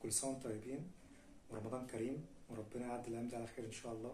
كل سنة وانتم طيبين ورمضان كريم وربنا يعدي الأيام دي على خير إن شاء الله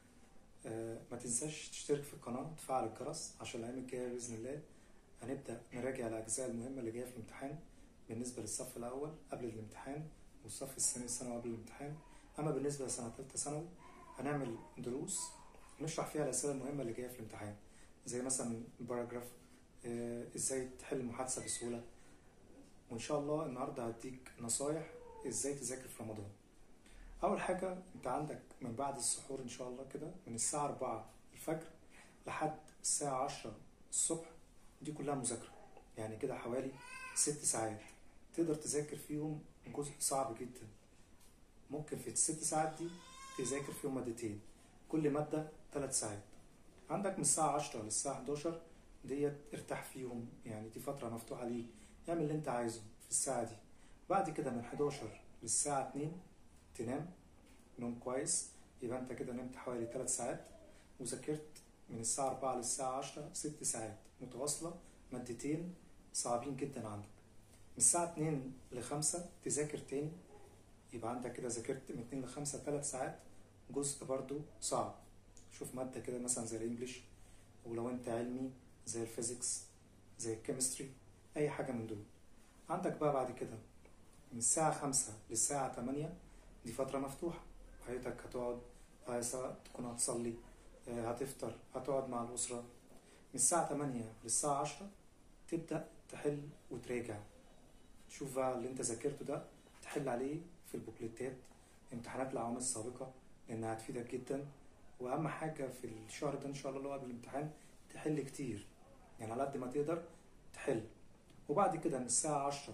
آه، ما تنساش تشترك في القناة وتفعل الجرس عشان الأيام الجاية بإذن الله هنبدأ نراجع الأجزاء المهمة اللي جاية في الامتحان بالنسبة للصف الأول قبل الامتحان والصف الثاني الثانوي قبل الامتحان أما بالنسبة لسنة تالتة ثانوي هنعمل دروس نشرح فيها الأسئلة المهمة اللي جاية في الامتحان زي مثلا الباراجراف آه، ازاي تحل المحادثة بسهولة وإن شاء الله النهاردة هديك نصايح ازاي تذاكر في رمضان أول حاجة أنت عندك من بعد السحور إن شاء الله كده من الساعة 4 الفجر لحد الساعة 10 الصبح دي كلها مذاكرة يعني كده حوالي ست ساعات تقدر تذاكر فيهم جزء صعب جدا ممكن في الست ساعات دي تذاكر فيهم مادتين كل مادة ثلاث ساعات عندك من الساعة 10 للساعة 11 ديت ارتاح فيهم يعني دي فترة مفتوحة ليك اعمل اللي انت عايزه في الساعة دي بعد كده من 11 للساعة 2 تنام نوم كويس يبقى انت كده نمت حوالي 3 ساعات وذاكرت من الساعة 4 للساعة 10 6 ساعات متواصلة مادتين صعبين جدا عندك من الساعة 2 ل 5 تذاكر تاني يبقى عندك كده ذاكرت من 2 ل 5 3 ساعات جزء برضو صعب شوف مادة كده مثلا زي الانجليش ولو انت علمي زي الفيزيكس زي الكيمستري اي حاجة من دول عندك بقى بعد كده من الساعة 5 للساعة 8 دي فترة مفتوحة حياتك هتقعد آه، سواء تكون هتصلي آه، هتفطر هتقعد مع الأسرة من الساعة 8 للساعة 10 تبدأ تحل وتراجع شوف بقى اللي انت ذاكرته ده تحل عليه في البوكليتات امتحانات الأعوام السابقة لأنها هتفيدك جدا وأهم حاجة في الشهر ده إن شاء الله اللي هو قبل الامتحان تحل كتير يعني على قد ما تقدر تحل وبعد كده من الساعة 10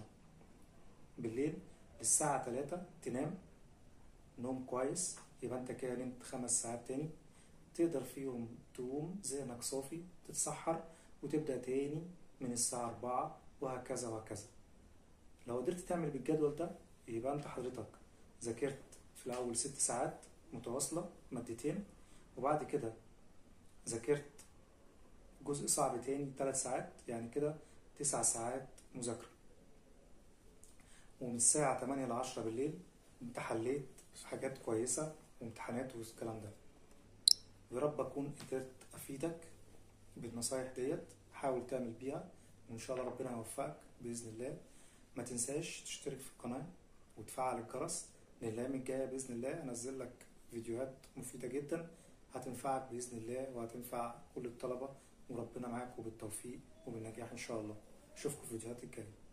بالليل للساعة 3 تنام نوم كويس يبقى انت كده نمت خمس ساعات تاني تقدر فيهم تقوم ذهنك صافي تتسحر وتبدأ تاني من الساعة 4 وهكذا وهكذا لو قدرت تعمل بالجدول ده يبقى انت حضرتك ذاكرت في الأول ست ساعات متواصلة مادتين وبعد كده ذاكرت جزء صعب تاني ثلاث ساعات يعني كده تسع ساعات مذاكرة ومن الساعة 8 ل 10 بالليل انت حليت في حاجات كويسة وامتحانات والكلام ده يا رب أكون قدرت أفيدك بالنصايح ديت حاول تعمل بيها وإن شاء الله ربنا يوفقك بإذن الله ما تنساش تشترك في القناة وتفعل الجرس لأن الأيام الجاية بإذن الله أنزل لك فيديوهات مفيدة جدا هتنفعك بإذن الله وهتنفع كل الطلبة وربنا معاك وبالتوفيق وبالنجاح إن شاء الله أشوفكم في الفيديوهات الجاية